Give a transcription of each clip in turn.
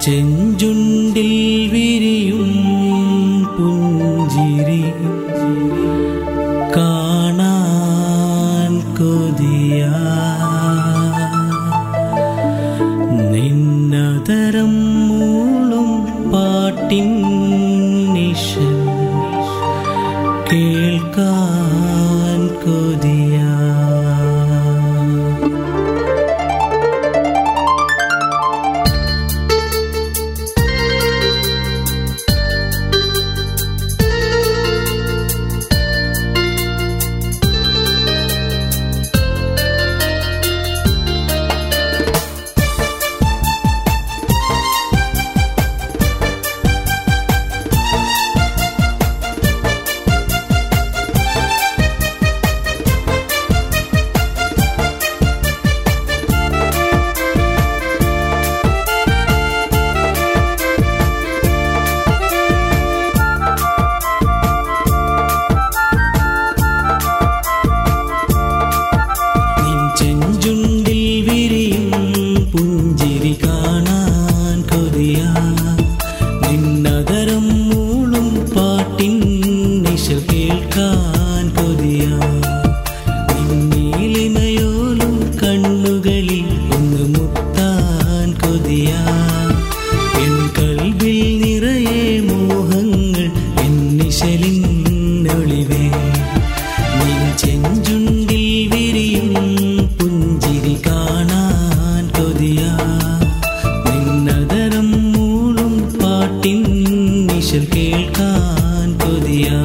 ചെഞ്ചുണ്ടിൽ വിരിയും പുഞ്ചിരി കാണാൻ കൊതിയ നിന്നതരം മൂളും പാട്ടിൻ നിശൽ കേൾക്കാൻ കൊതിയാ നിൻ ചെഞ്ചുണ്ടിൽ വിരിയും പുഞ്ചിരി കാണാൻ കൊതിയാ നിന്നതരം മൂളും പാട്ടിൻ നിശൽ കേൾക്കാൻ കൊതിയാ നിന്നീലിമയോലും കണ്ണുകളിൽ ഒന്ന് മുത്താൻ കൊതിയാ എൻ കൽവിൽ നിറയെ മോഹങ്ങൾ എൻ നിശലിൻ ഒളിവേ നിൻ ചെഞ്ചുണ്ടിൽ വിരിയും പുഞ്ചിരി കാണാൻ കൊതിയാ നിന്നതരം മൂളും പാട്ടിൻ നിശൽ കേൾക്കാൻ കൊതിയാ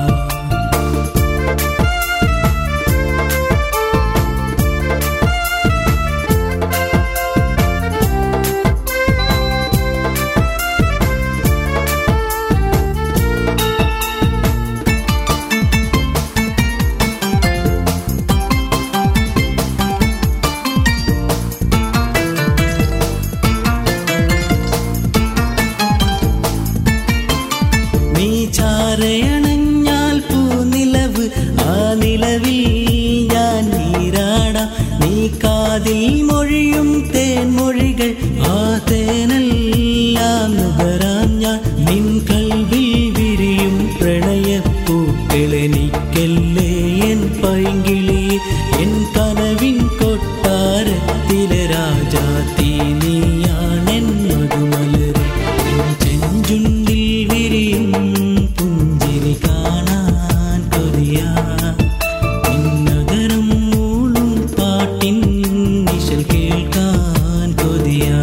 നീ ചാരയണഞ്ഞാൽ പൂനിലവ് ആ നിലവിൽ ഞാൻ നീരാടാം നീ കാതിൽ മൊഴിയും തേൻമൊഴികൾ ആ തേനെല്ലാം നുകരാം ഞാൻ നിൻ കൽവിൽ വിരിയും പ്രണയപ്പൂക്കളെനിക്കല്ലേ എൻ പൈങ്കിളി എൻ കനവിൻ കൊട്ടാരത്തിലെ രാജാത്തി നീയാണെൻ മധുമലര് നിൻ ചെഞ്ചുണ്ടിൽ വിരിയും പുഞ്ചിരി കാണാൻ കൊതിയാ നിന്നകരം മൂളും പാട്ടിൻ നിശൽ കേൾക്കാൻ കൊതിയാ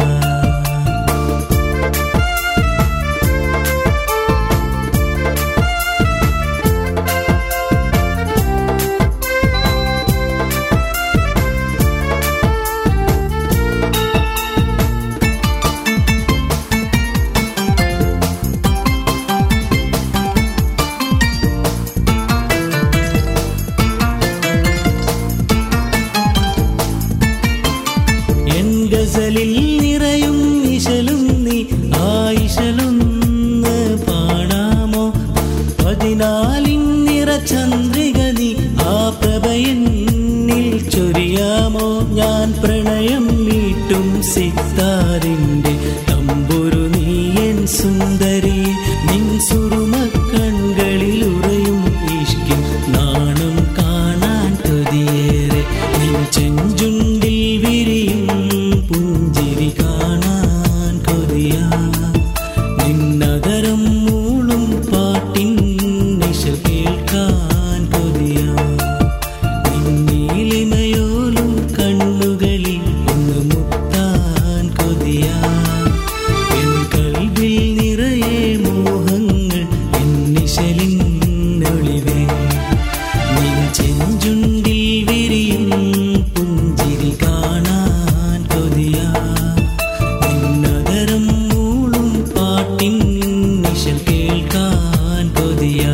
എൻ ഗസലിൽ നിറയും ഇശലും നീ ആ ഇശലൊന്ന് പാടാമോ പതിനാലിൻ നിറ ചന്ദ്രിക നീ ആ പ്രഭയെന്നിൽ ചൊരിയാമോ ഞാൻ പ്രണയം മീട്ടും സിത്താറിൻ്റെ തമ്പുരു നീ എൻ സുന്ദരി നിൻ സുറുമ കൺകളിൽ ഉറയും ഇഷ്കിൻ നാണം കാണാൻ കൊതിയേറെ നിൻ ചെഞ്ചുണ്ടിൽ വിരിയും പുഞ്ചിരി കാണാൻ കൊതിയാ നിന്നതരം മൂളും പാട്ടിൻ നിശൽ കേൾക്കാൻ കൊതിയാ നിന്നീലിമയോലും കണ്ണുകളിൽ ഒന്ന് മുത്താൻ കൊതിയാ എൻ കൽവിൽ നിറയെ മോഹങ്ങൾ എൻ നിശലിൻ ഒളിവേ നിൻ ചെഞ്ചുണ്ടിൽ വിരിയും പുഞ്ചിരി കാണാൻ കൊതിയാ നിന്നതരം മൂളും പാട്ടിൻ നിശൽ കേൾക്കാൻ കൊതിയാ